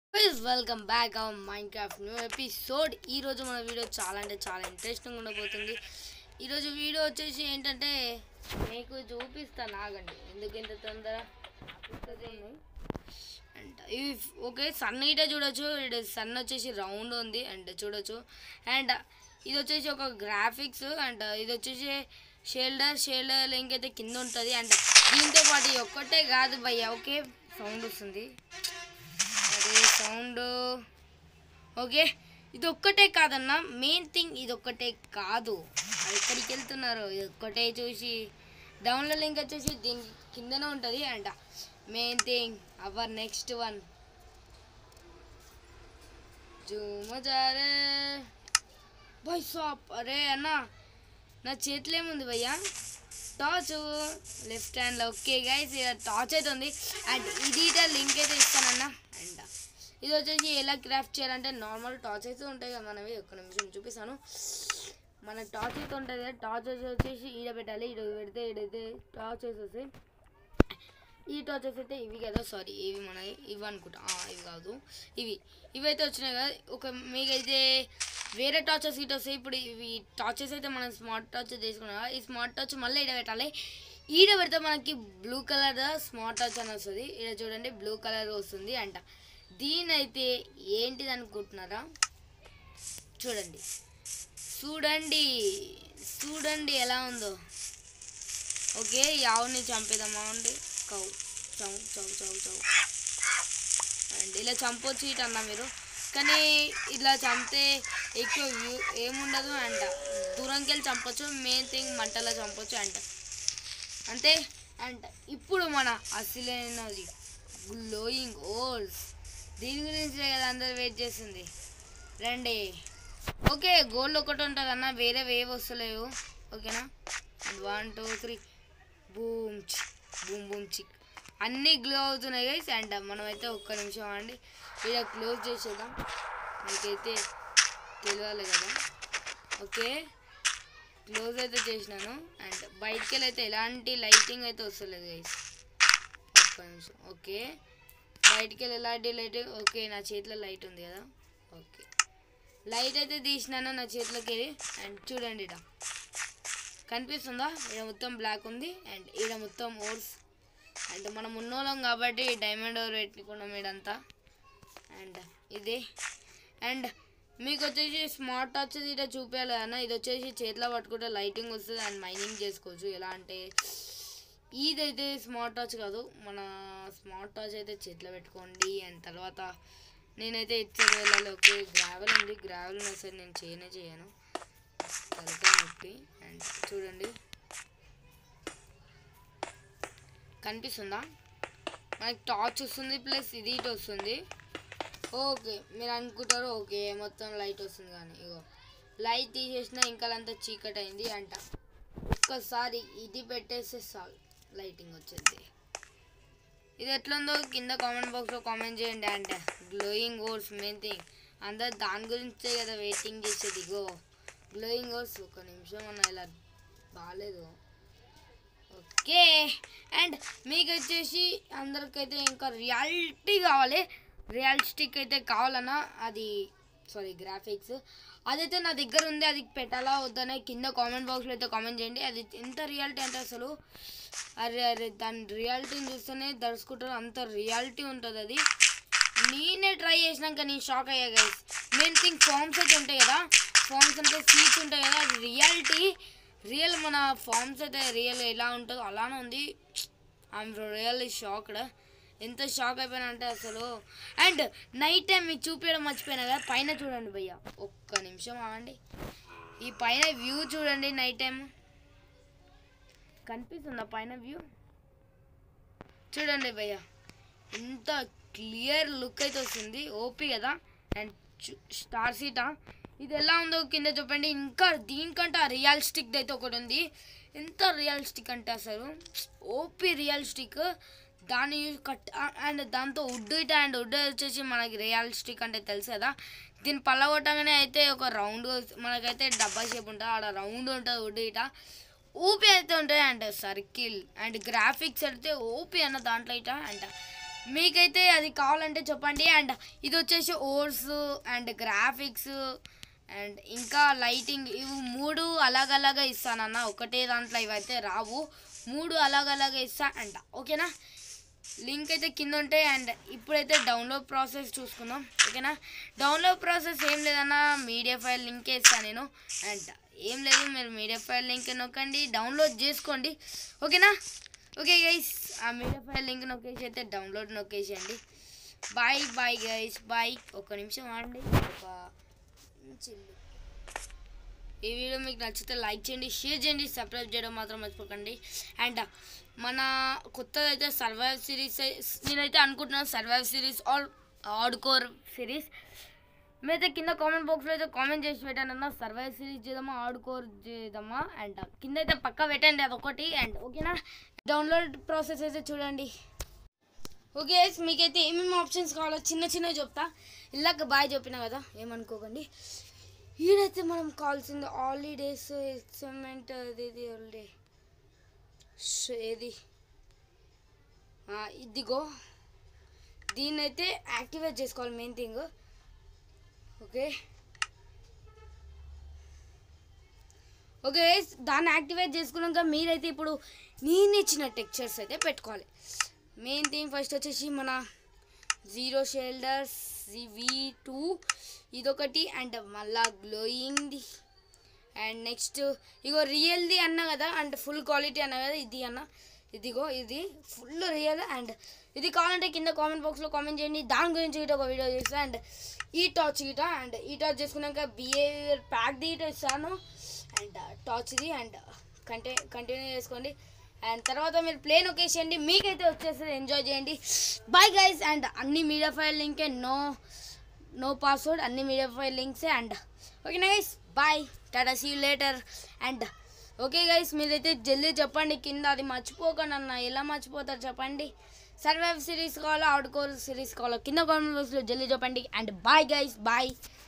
welcome back our Minecraft new episode ఈరోజు మన video చాలా అంటే చాలా ఇంట్రెస్టింగ్ ఉండబోతుంది ఈరోజు వీడియో వచ్చేసి ఏంటంటే మీకు చూపిస్తాను ఆగండి ఎందుకు ఇంత తొందర అండ్ ఇవి ఓకే సన్ ఇటే చూడొచ్చు ఇది సన్ వచ్చేసి రౌండ్ ఉంది అండ్ చూడొచ్చు అండ్ ఇది వచ్చేసి ఒక గ్రాఫిక్స్ అండ్ ఇది వచ్చేసి షేల్డర్ షేల్డర్ లింక్ అయితే కింద ఉంటుంది అండ్ దీంతో పాటు ఇది ఒక్కటే కాదు భయ్య ఓకే సౌండ్ వస్తుంది అదే సౌండ్ ఓకే ఇది ఒక్కటే కాదన్న మెయిన్ థింగ్ ఇది ఒక్కటే కాదు అది ఎక్కడికి వెళ్తున్నారు ఇది ఒక్కటే చూసి డౌన్లోడ్ లింక్ వచ్చేసి దీని కిందనే ఉంటుంది అంట main thing our next one జూమజారే బాయ్ సాప్ అరే అన్న నా చేతిలో ఏముంది భయ్యా టార్చ్ లెఫ్ట్ హ్యాండ్లో ఓకే గైస్ టార్చ్ అయితే ఉంది అండ్ ఇది లింక్ అయితే ఇస్తానన్న అండ్ ఇది వచ్చేసి ఎలా క్రాఫ్ట్ చేయాలంటే నార్మల్ టార్చ్ అయితే ఉంటాయి కదా మనవి ఒక్క నిమిషం చూపిస్తాను మన టార్చ్ అయితే ఉంటుంది కదా టార్చ్ వచ్చేసి ఈడ పెట్టాలి ఈడ పెడితే ఈడైతే టార్చ్ వస్తాయి ఈ టార్చెస్ అయితే ఇవి కదా సారీ ఇవి మన ఇవి అనుకుంటా ఆ, ఇవి కాదు ఇవి ఇవైతే వచ్చినాయి కదా ఒక మీకైతే వేరే టార్చెస్ ఇటు వస్తాయి ఇప్పుడు ఇవి టార్చెస్ అయితే మనం స్మార్ట్ టార్చ్ తీసుకున్నాం కదా, ఈ స్మార్ట్ టార్చ్ మళ్ళీ ఈడ పెట్టాలి ఈడ పెడితే మనకి బ్లూ కలర్ స్మార్ట్ టార్చ్ అని వస్తుంది ఈడ చూడండి బ్లూ కలర్ వస్తుంది అంట దీని అయితే ఏంటిది అనుకుంటున్నారా చూడండి చూడండి చూడండి ఎలా ఉందో ఓకే ఈ ఆవుని చంపేద్దామా అండి cow Chou Chou Chou Chou and ఇలా చంపొచ్చు ఇటు అన్న మీరు కానీ ఇలా చంపితే ఎక్కువ వ్యూ ఏముండదు అంట దూరంకి వెళ్ళి చంపొచ్చు మెయిన్ థింగ్ మంటలో చంపొచ్చు అంట అంతే అండ్ ఇప్పుడు మన అసలైనది గ్లోయింగ్ ఓల్స్ దీని గురించి కదా అందరు వెయిట్ చేస్తుంది రండి ఓకే గోల్డ్ ఒకటి ఉంటుంది అన్న వేరే వేవ్ వస్తలేవు ఓకేనా and one two three boom chick boom boom chick అన్నీ గ్లో అవుతున్నాయి గైస్ అండ్ మనమైతే ఒక్క నిమిషం అండి ఇలా క్లోజ్ చేసేద్దాం మీకైతే తెలియాలి కదా ఓకే క్లోజ్ అయితే చేసినాను అండ్ బయటికి వెళ్ళి అయితే ఎలాంటి లైటింగ్ అయితే వస్తలేదు గైస్ ఒక్క నిమిషం ఓకే బయటికి వెళ్ళి ఎలాంటి లైటింగ్ ఓకే నా చేతిలో లైట్ ఉంది కదా ఓకే లైట్ అయితే తీసినాను నా చేతిలోకి వెళ్ళి అండ్ చూడండి ఇడ కనిపిస్తుందా ఇక్కడ మొత్తం బ్లాక్ ఉంది అండ్ ఈడ మొత్తం ఓర్స్ అండ్ మనం ఉన్నోళ్ళం కాబట్టి డైమండ్ ఓవర్ పెట్టుకున్నాం ఇడంతా అండ్ ఇది అండ్ మీకు వచ్చేసి స్మార్ట్ వాచ్ ఇట చూపించాలి అన్న ఇది వచ్చేసి చేతిలో పట్టుకుంటే లైటింగ్ వస్తుంది అండ్ మైనింగ్ చేసుకోవచ్చు ఎలా అంటే ఇదైతే స్మార్ట్ వాచ్ కాదు మన స్మార్ట్ వాచ్ అయితే చేతిలో పెట్టుకోండి అండ్ తర్వాత నేనైతే ఇచ్చేది వెళ్ళాలి ఓకే గ్రావెల్ ఉంది గ్రావెల్ ఉన్నా సరే నేను చేయనే చేయను తలకాయ నొప్పి అండ్ చూడండి కనిపిస్తుందా మనకి టార్చ్ వస్తుంది ప్లస్ ఇది ఇటు వస్తుంది ఓకే మీరు అనుకుంటారు ఓకే మొత్తం లైట్ వస్తుంది కానీ ఇగో లైట్ తీసేసినా ఇంకా అంతా చీకటి అయింది అంట ఒక్కసారి ఇది పెట్టేస్తే చాలు లైటింగ్ వచ్చేది ఇది ఎట్లుందో కింద కామెంట్ బాక్స్లో కామెంట్ చేయండి అంటే గ్లోయింగ్ ఓర్స్ మెయిన్ థింగ్ అందరు దాని గురించే కదా వెయిటింగ్ చేసేది ఇగో గ్లోయింగ్ ఓర్స్ ఒక నిమిషం అన్న ఇలా బాగాలేదు ఓకే అండ్ మీకు వచ్చేసి అందరికైతే ఇంకా రియాలిటీ కావాలి రియలిస్టిక్ అయితే కావాలన్నా అది సారీ గ్రాఫిక్స్ అదైతే నా దగ్గర ఉంది అది పెట్టాలా వద్దనే కింద కామెంట్ బాక్స్లో అయితే కామెంట్ చేయండి అది ఎంత రియాలిటీ అంటే అసలు అరే అరే దాని రియాలిటీని చూస్తేనే దర్శకుంటారు అంత రియాలిటీ ఉంటుంది అది నేనే ట్రై చేసినాక నేను షాక్ అయ్యా గైస్ మెయిన్ థింగ్ ఫామ్స్ అయితే ఉంటాయి కదా ఫామ్స్ అంటే సీట్స్ ఉంటాయి కదా అది రియాలిటీ రియల్ మన ఫామ్స్ అయితే రియల్ ఎలా ఉంటుందో అలానే ఉంది ఐఎమ్ రియల్లీ షాక్డ్ ఎంత షాక్ అయిపోయినా అంటే అసలు అండ్ నైట్ టైం మీకు చూపించడం మర్చిపోయినా కదా పైన చూడండి భయ్య ఒక్క నిమిషం ఆగండి ఈ పైన వ్యూ చూడండి నైట్ టైం కనిపిస్తుందా పైన వ్యూ చూడండి భయ్య ఎంత క్లియర్ లుక్ అయితే వస్తుంది ఓపీ కదా అండ్ స్టార్ సీటా ఇది ఎలా ఉందో కింద చెప్పండి ఇంకా దీనికంటే రియలిస్టిక్ అయితే ఒకటి ఉంది ఎంత రియలిస్టిక్ అంటే అసలు ఓపీ రియలిస్టిక్ దాన్ని యూజ్ కట్ అండ్ దాంతో వుడ్ ఇట అండ్ వుడ్ వచ్చేసి మనకి రియలిస్టిక్ అంటే తెలుసు కదా దీన్ని పల్లగొట్టగానే అయితే ఒక రౌండ్ మనకైతే డబ్బా షేప్ ఉంటుంది ఆడ రౌండ్ ఉంటుంది వుడ్ ఇట ఓపీ అయితే ఉంటాయి అండ్ సర్కిల్ అండ్ గ్రాఫిక్స్ అయితే ఓపీ అన్న దాంట్లో ఇట అంట మీకైతే అది కావాలంటే చెప్పండి అండ్ ఇది వచ్చేసి ఓర్స్ అండ్ గ్రాఫిక్స్ అండ్ ఇంకా లైటింగ్ ఇవి మూడు అలాగలాగా ఇస్తానన్న ఒకటే దాంట్లో ఇవైతే రావు మూడు అలాగలాగా ఇస్తా అంట ఓకేనా లింక్ అయితే కింద ఉంటాయి అండ్ ఇప్పుడైతే డౌన్లోడ్ ప్రాసెస్ చూసుకుందాం ఓకేనా డౌన్లోడ్ ప్రాసెస్ ఏం లేదన్నా మీడియా ఫైల్ లింకే ఇస్తాను నేను అండ్ ఏం లేదు మీరు మీడియా ఫైల్ లింక్ నొక్కండి డౌన్లోడ్ చేసుకోండి ఓకేనా ఓకే గైస్ ఆ మీడియా ఫైల్ లింక్ నొక్కేసి అయితే డౌన్లోడ్ నొక్కేసేయండి బాయ్ బాయ్ గైస్ బాయ్ ఒక నిమిషం ఆడండి ఒక చిల్లు ఈ వీడియో మీకు నచ్చితే లైక్ చేయండి షేర్ చేయండి సబ్స్క్రైబ్ చేయడం మాత్రం మర్చిపోకండి అండ్ మన కొత్తది అయితే సర్వైవ్ సిరీస్ నేనైతే అనుకుంటున్నాను survive series all hardcore series మీరైతే కింద కామెంట్ బాక్స్లో అయితే కామెంట్ చేసి పెట్టానన్న సర్వైవ్ సిరీస్ చేద్దామా ఆడుకోర్ చేద్దామా అండ్ కింద అయితే పక్కా పెట్టండి అదొకటి అండ్ ఓకేనా డౌన్లోడ్ ప్రాసెస్ అయితే చూడండి ఓకే మీకైతే ఏమేమి ఆప్షన్స్ కావాలో చిన్న చిన్నవి చెప్తా ఇలాగ బాయ్ చెప్పిన కదా ఏమనుకోకండి ఈడైతే మనం కావాల్సింది హాలిడేస్ ఎక్స్పెరిమెంట్ అది ఇది హాలిడే ఏది ఆ, ఇదిగో దీన్నైతే యాక్టివేట్ చేసుకోవాలి మెయిన్ థింగ్ ఓకే ఓకే దాన్ని యాక్టివేట్ చేసుకున్నాక మీరైతే ఇప్పుడు నేను ఇచ్చిన టెక్చర్స్ అయితే పెట్టుకోవాలి మెయిన్ థింగ్ ఫస్ట్ వచ్చేసి మన జీరో షెల్డర్స్ వి టూ ఇదొకటి అండ్ మళ్ళా గ్లోయింగ్ది అండ్ నెక్స్ట్ ఇగో రియల్ది అన్న కదా అండ్ ఫుల్ క్వాలిటీ అన్న కదా ఇది అన్న ఇదిగో ఇది ఫుల్ రియల్ అండ్ ఇది కావాలంటే కింద కామెంట్ బాక్స్లో కామెంట్ చేయండి దాని గురించి గిట్ట ఒక వీడియో చేస్తాను అండ్ ఈ టార్చ్ గిట అండ్ ఈ టార్చ్ చేసుకున్నాక బిహేవియర్ ప్యాక్ గిట ఇస్తాను అండ్ టార్చ్ది అండ్ కంటే కంటిన్యూ చేసుకోండి అండ్ తర్వాత మీరు ప్లేన్ ఒకేసేయండి మీకైతే వచ్చేస్తుంది ఎంజాయ్ చేయండి బాయ్ గైస్ అండ్ అన్ని మీడియా ఫైల్ లింకే నో నో పాస్వర్డ్ అన్ని మీడియా ఫైల్ లింక్సే and okay guys bye tata see later and okay guys మీరైతే జల్దీ చెప్పండి కింద అది మర్చిపోకండి అన్న ఎలా మర్చిపోతారు చెప్పండి సర్వైవ్ సిరీస్ కావాలో అవుట్కోర్ సిరీస్ కావాలో కింద కామెంట్ బాక్స్లో జల్దీ చెప్పండి అండ్ బాయ్ గైస్ బాయ్